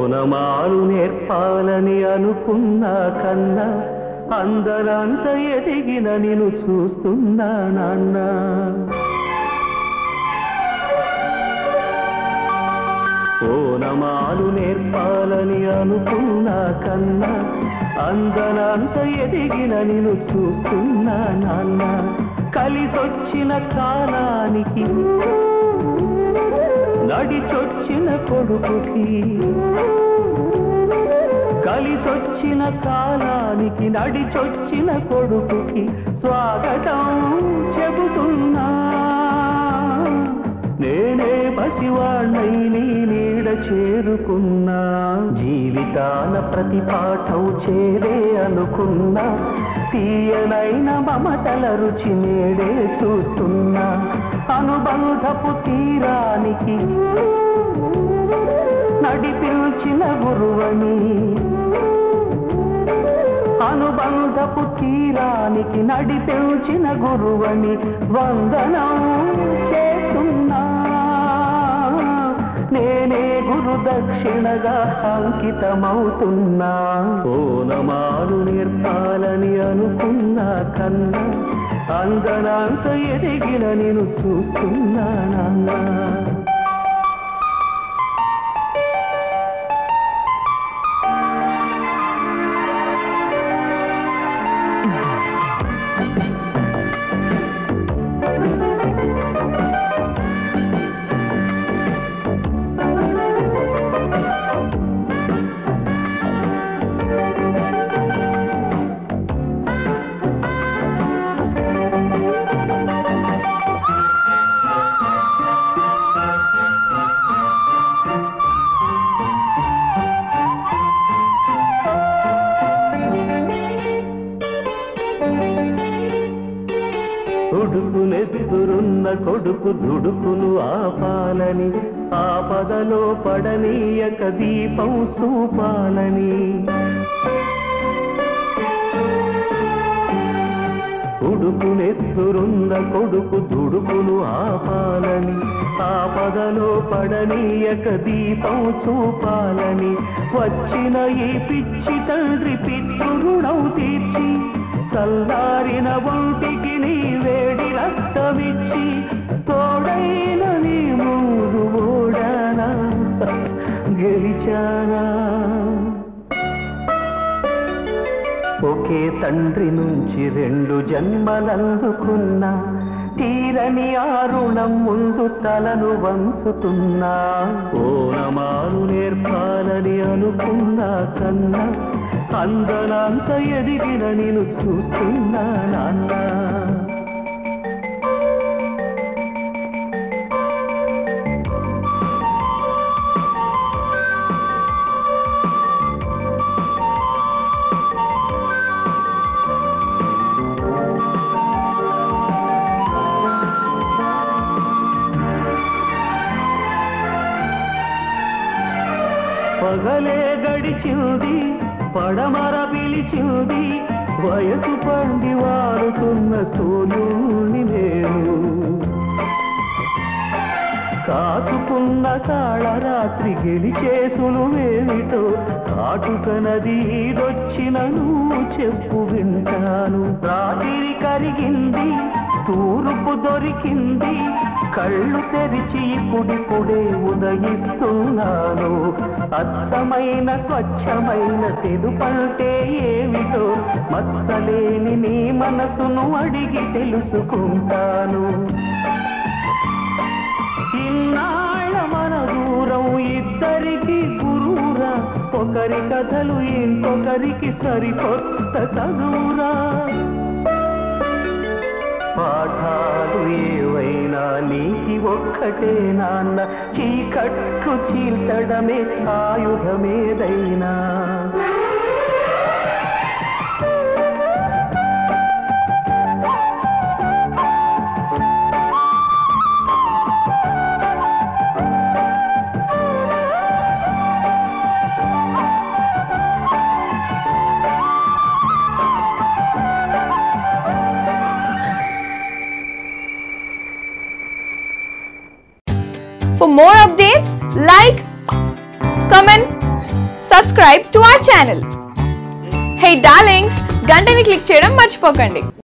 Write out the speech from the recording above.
ఓనమాలు నేర్పాలని అనుకున్నా కన్నా అందరంత ఎదిగిన నిన్ను చూస్తున్నా నాన్న ఓనమాలు నేర్పాలని అనుకున్నా కన్నా అందనంత ఎదిగిన నిన్ను చూస్తున్నా నాన్న కలిసొచ్చిన కాలానికి నడిచొచ్చిన కొడుకుకి కలిసొచ్చిన కాలానికి నడిచొచ్చిన కొడుకుకి స్వాగతం చెబుతున్నా నేనే పసివాణ్ణై నీ నీడ చేరుకున్నా జీవితాన ప్రతి పాఠం చేరే అనుకున్నా తీయనైన మమతల రుచి నేడే చూస్తున్నా అనుబంధపు తీరానికి నడిపించిన గురువని అనుబంధపు తీరానికి నడిపించిన గురువని వందనం చేస్తున్నా నేనే గురు దక్షిణగా అంకితమవుతున్నా ఓనమాలు నేర్పాలని అనుకున్నా కన్నా అందనంత ఎదిగిన నేను చూస్తున్నా నాన్న కొడుకునెదురున్న కొడుకు దుడుకును ఆపాలని ఆపదలో పడనీయక దీపం చూపాలని కొడుకునెదురున్న కొడుకు దుడుకును ఆపాలని ఆపదలో పడనీయక దీపం చూపాలని వచ్చిన ఈ పిచ్చి తండ్రి పితృరుణం తీర్చి చల్లారిన ఒంటికి నీ వేడి రక్తమిచ్చి తోడైన నీ మూడు ఓడానా గెలిచానా ఒకే తండ్రి నుంచి రెండు జన్మలందుకున్నా తీరని ఆ రుణం ముందు తలను వంచుతున్నా ఓనమాలు నేర్పాలని అనుకున్నా కన్నా అందనంత ఎదిగిన నేను చూస్తున్నా నాన్న పగలే గడిచింది పడమర పిలిచింది వయసు పండి వారుతున్న సూర్యుని నేను కాచుకున్న కాళరాత్రి గెలిచేసులు వేమిటో కాటుక నది ఈదొచ్చిన నువ్వు చెప్పు వింటాను రాత్రి కరిగింది తూర్పు దొరికింది కళ్ళు తెరిచి ఇప్పుడిప్పుడే ఉదయిస్తున్నాను అచ్చమైన స్వచ్ఛమైన తెలుపంటే ఏమిటో మత్సలేని నీ మనసును అడిగి తెలుసుకుంటాను ఇన్నాళ్ళ మన దూరం ఇద్దరికి గురువురా ఒకరి కథలు ఇంకొకరికి సరికొత్త చదువురా పాఠాలు ఏవైనా నీకి ఒక్కటే నాన్న చీకట్లు చీల్చడమే ఆయుధమేదైనా For more updates, like, comment, subscribe to our channel. Hey darlings, గంటని click చేయడం మర్చిపోకండి